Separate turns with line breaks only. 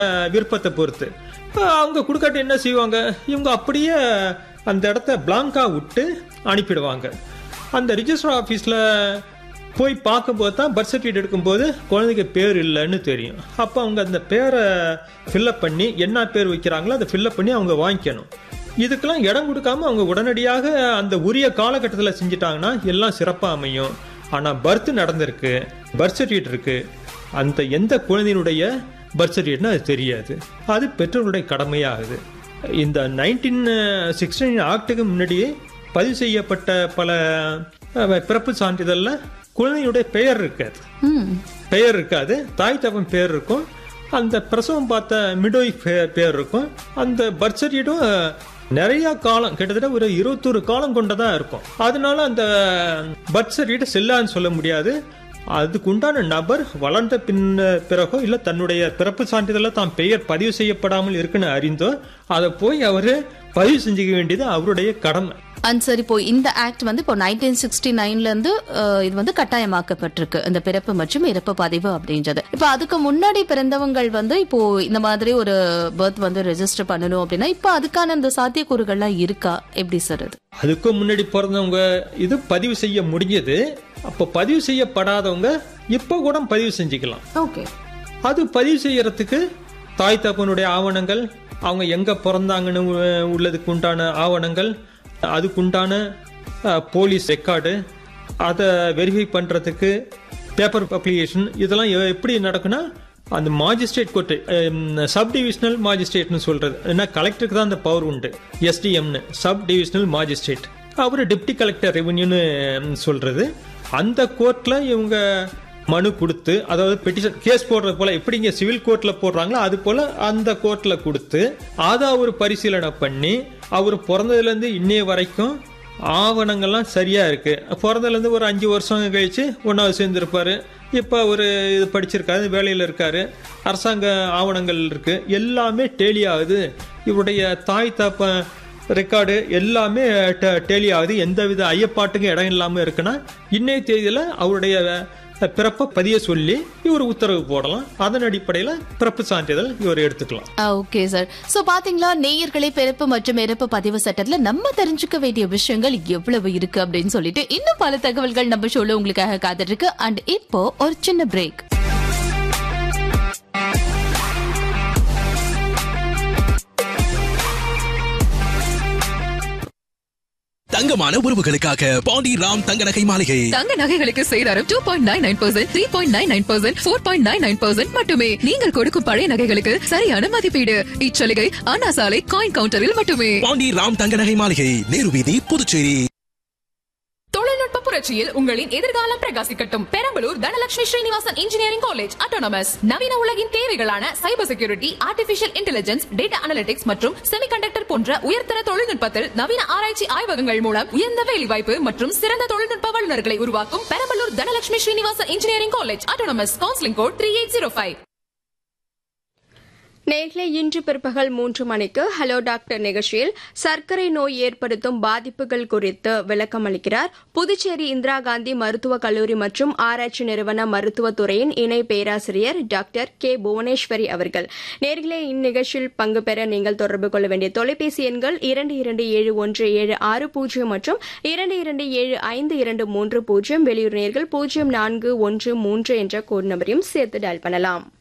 அஹ், விருப்பத்தை பொறுத்து அஹ், அவங்க கொடுக்காட்டி என்ன செய்வாங்க இவங்க அப்படியே அந்த இடத்த பிளாங்கா விட்டு அனுப்பிடுவாங்க அந்த ரிஜிஸ்டர் ஆஃபீஸில் போய் பார்க்கும்போது தான் பர்த் சர்டிஃபிகேட் எடுக்கும்போது குழந்தைக்கு பேர் இல்லைன்னு தெரியும் அப்போ அவங்க அந்த பேரை ஃபில்லப் பண்ணி என்ன பேர் வைக்கிறாங்களோ அதை ஃபில்லப் பண்ணி அவங்க வாங்கிக்கணும் இதுக்கெல்லாம் இடம் கொடுக்காம அவங்க உடனடியாக அந்த உரிய காலகட்டத்தில் செஞ்சிட்டாங்கன்னா எல்லாம் சிறப்பாக அமையும் ஆனால் பர்த் நடந்திருக்கு பர்த் சர்டிஃபிகேட் இருக்கு அந்த எந்த குழந்தையினுடைய பர்த் சர்டிஃபிகேட்னு அது தெரியாது அது பெற்றோருடைய கடமையாகுது இந்த நைன்டீன் சிக்ஸ்டீன் ஆக்டுக்கு முன்னாடியே பதிவு செய்யப்பட்ட பல அஹ், பிறப்பு சான்றிதழில் குழந்தையுடைய பெயர் இருக்காது
ம்
பெயர் இருக்காது தாய் தகவன் பேர் இருக்கும் அந்த பிரசவம் பார்த்த மிடோய் பேர் இருக்கும் அந்த பர்த் சர்டிஃபிகேட்டும் நிறைய காலம் கிட்டத்தட்ட ஒரு இருபத்தொரு காலம் கொண்டதா இருக்கும் அதனால அந்த பர்த் சர்டிஃபிகேட் செல்லான்னு சொல்ல முடியாது அதுக்கு உண்டான நபர் வளர்ந்த பின் பிறகோ இல்ல தன்னுடைய பிறப்பு சான்றிதழில் தான் பெயர் பதிவு செய்யப்படாமல் இருக்குன்னு அறிந்தோ அதை போய் அவரு பதிவு செஞ்சுக்க வேண்டியது அவருடைய கடமை
அண்ட் சார் இப்போ இந்த ஆக்ட் வந்து இப்போ நைன்டீன் சிக்ஸ்டி நைன்ல இருந்து அஹ், இது வந்து கட்டாயமாக்கப்பட்டிருக்கு இந்த பிறப்பு மற்றும் இறப்பு பதிவு அப்படின்றது இப்போ அதுக்கு முன்னாடி பிறந்தவங்கள் வந்து இப்போ இந்த மாதிரி ஒரு பர்த் வந்து ரெஜிஸ்டர் பண்ணணும் அப்படின்னா இப்போ அதுக்கான இந்த சாத்தியக்கூறுகள்லாம் இருக்கா எப்படி சார் அது
அதுக்கும் முன்னாடி பிறந்தவங்க இது பதிவு செய்ய முடிஞ்சது அப்போ பதிவு செய்யப்படாதவங்க இப்போ கூட பதிவு செஞ்சுக்கலாம்
ஓகே
அது பதிவு செய்யறதுக்கு தாய் தகப்பனுடைய ஆவணங்கள் அவங்க எங்க பிறந்தாங்கன்னு உ- உள்ளதுக்கு உண்டான ஆவணங்கள் அதுக்குண்டான அஹ், போலீஸ் ரெக்கார்டு அதை வெரிஃபை பண்றதுக்கு பேப்பர் அப்ளிகேஷன் இதெல்லாம் எ- எப்படி நடக்குன்னா அந்த மாஜிஸ்ட்ரேட் கோர்ட்டு சப் டிவிஷனல் மாஜிஸ்ட்ரேட்னு சொல்றது ஏன்னா கலெக்டருக்கு தான் அந்த பவர் உண்டு எஸ்டிஎம்னு சப் டிவிஷனல் மாஜிஸ்ட்ரேட் அவர் டெப்டி கலெக்டர் ரெவன்யூன்னு சொல்றது அந்த கோர்ட்ல இவங்க மனு கொடுத்து அதாவது பெட்டிஷன் கேஸ் போடுறது போல எப்படி இங்க சிவில் கோர்ட்ல போடுறாங்களோ அது போல அந்த கோர்ட்ல கொடுத்து அதை அவர் பரிசீலனை பண்ணி அவர் பிறந்ததுல இருந்து இன்னைய வரைக்கும் ஆவணங்கள்லாம் சரியா இருக்கு பிறந்ததுல இருந்து ஒரு அஞ்சு வருஷம் கழிச்சு ஒன்னாவது சேர்ந்திருப்பாரு இப்ப ஒரு இது படிச்சிருக்காரு வேலையில இருக்காரு அரசாங்க ஆவணங்கள் இருக்கு எல்லாமே டேலி ஆகுது இவருடைய தாய் தாப்ப ரெக்கார்டு எல்லாமே டேலி ஆகுது எந்தவித ஐயப்பாட்டுக்கும் இடம் இல்லாம இருக்குன்னா இன்னைய தேதியில அவருடைய பிறப்பை பதிய சொல்லி இவர் உத்தரவு போடலாம் அதன் அடிப்படையில் பிறப்பு சான்றிதழ் இவர் எடுத்துக்கலாம்
ஓகே சார் சோ பாத்தீங்களா நேயர்களே பிறப்பு மற்றும் இறப்பு பதிவு சட்டத்துல நம்ம தெரிஞ்சுக்க வேண்டிய விஷயங்கள் எவ்வளவு இருக்கு அப்படின்னு சொல்லிட்டு இன்னும் பல தகவல்கள் நம்ம ஷோல உங்களுக்காக காத்துட்டு இருக்கு அண்ட் இப்போ ஒரு சின்ன பிரேக்
தங்கமான உறவுகளுக்காக பாண்டி ராம் தங்க நகை மாளிகை
தங்க நகைகளுக்கு சேதாரம் two point nine nine percent three point nine nine percent four point nine nine percent மட்டுமே நீங்கள் கொடுக்கும் பழைய நகைகளுக்கு சரியான மதிப்பீடு இச்சலுகை அண்ணா சாலை காயின் கவுண்டரில் மட்டுமே
பாண்டி ராம் தங்க நகை மாளிகை நேரு வீதி புதுச்சேரி
தொழில்நுட்ப புரட்சியில் உங்களின் எதிர்காலம் பிரகாசிக்கட்டும் Perambalur Dhanalakshmi Srinivasan engineering college autonomous நவீன உலகின் தேவைகளான cyber security artificial intelligence data analytics மற்றும் செமிகண்டக்டர் போன்ற உயர்தர தொழில்நுட்பத்தில் நவீன ஆராய்ச்சி ஆய்வகங்கள் மூலம் உயர்ந்த வேலைவாய்ப்பு மற்றும் சிறந்த தொழில்நுட்ப வல்லுநர்களை உருவாக்கும் Perambalur Dhanalakshmi Srinivasan engineering college autonomous counselling code three eight zero five
நேர்களே இன்று பிற்பகல் மூன்று மணிக்கு ஹலோ டாக்டர் நிகழ்ச்சியில் சர்க்கரை நோய் ஏற்படுத்தும் பாதிப்புகள் குறித்து விளக்கம் அளிக்கிறார் புதுச்சேரி இந்திரா காந்தி மருத்துவக் கல்லூரி மற்றும் ஆராய்ச்சி நிறுவன மருத்துவத் துறையின் இணை பேராசிரியர் டாக்டர் கே புவனேஸ்வரி அவர்கள் நேர்களே இந்நிகழ்ச்சியில் பங்கு பெற நீங்கள் தொடர்பு கொள்ள வேண்டிய தொலைபேசி எண்கள் இரண்டு இரண்டு ஏழு ஒன்று ஏழு ஆறு பூஜ்ஜியம் மற்றும் இரண்டு இரண்டு ஏழு ஐந்து இரண்டு மூன்று பூஜ்ஜியம் வெளியூர் நேர்கள் பூஜ்ஜியம் நான்கு ஒன்று மூன்று என்ற கோட் நம்பரையும் சேர்த்து டயல் பண்ணலாம்